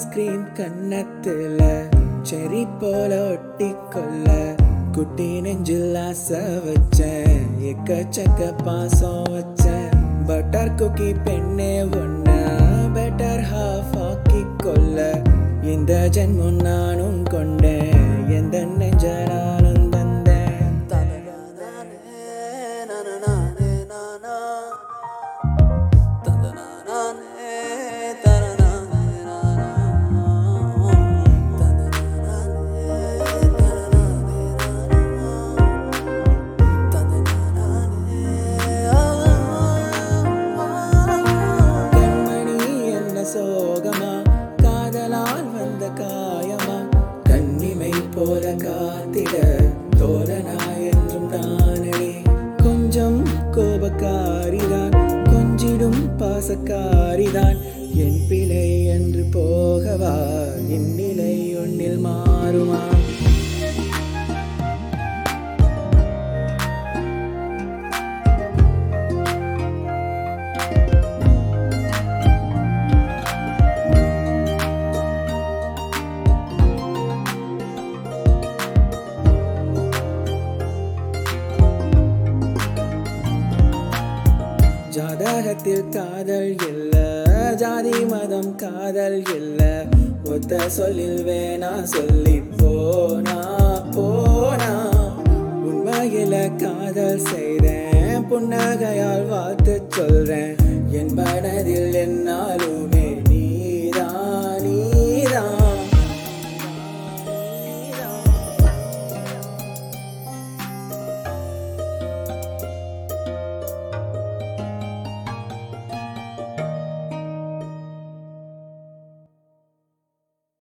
ice cream கன்னத்துல செரி போல ஒட்டி கொள்ள குட்டி நெஞ்சில் ஆசை வச்சேன் எக்கச்சக்க பாசம் வச்சேன் பட்டர் குக்கி பெண்ணே ஒன்ன பெட்டர் ஹாஃப் ஆக்கி கொள்ள இந்த ஜென்மம் நானும் கொண்டேன் எந்த நெஞ்ச நானும் தந்தேன் கண்மணி என்ன சோகமா காதலால் வந்த காயமா கண்ணிமை போல காத்திட தோழனா என்றும் நானே கொஞ்சம் கோபக்காரிதான் கொஞ்சிடும் பாசக்காரிதான் என் பிழை என்று போகவா இந்நிலை ஒன்னில் மாறுமா ஜாதகத்தில் காதல் இல்ல ஜாதி மதம் காதல் இல்ல ஒத்த சொல்லில் வேணா சொல்லி போனா போனா உண்மையில காதல் செய்றேன் புன்னகையால் வாழ்த்து சொல்றேன் என் மனதில் என்னாலுமே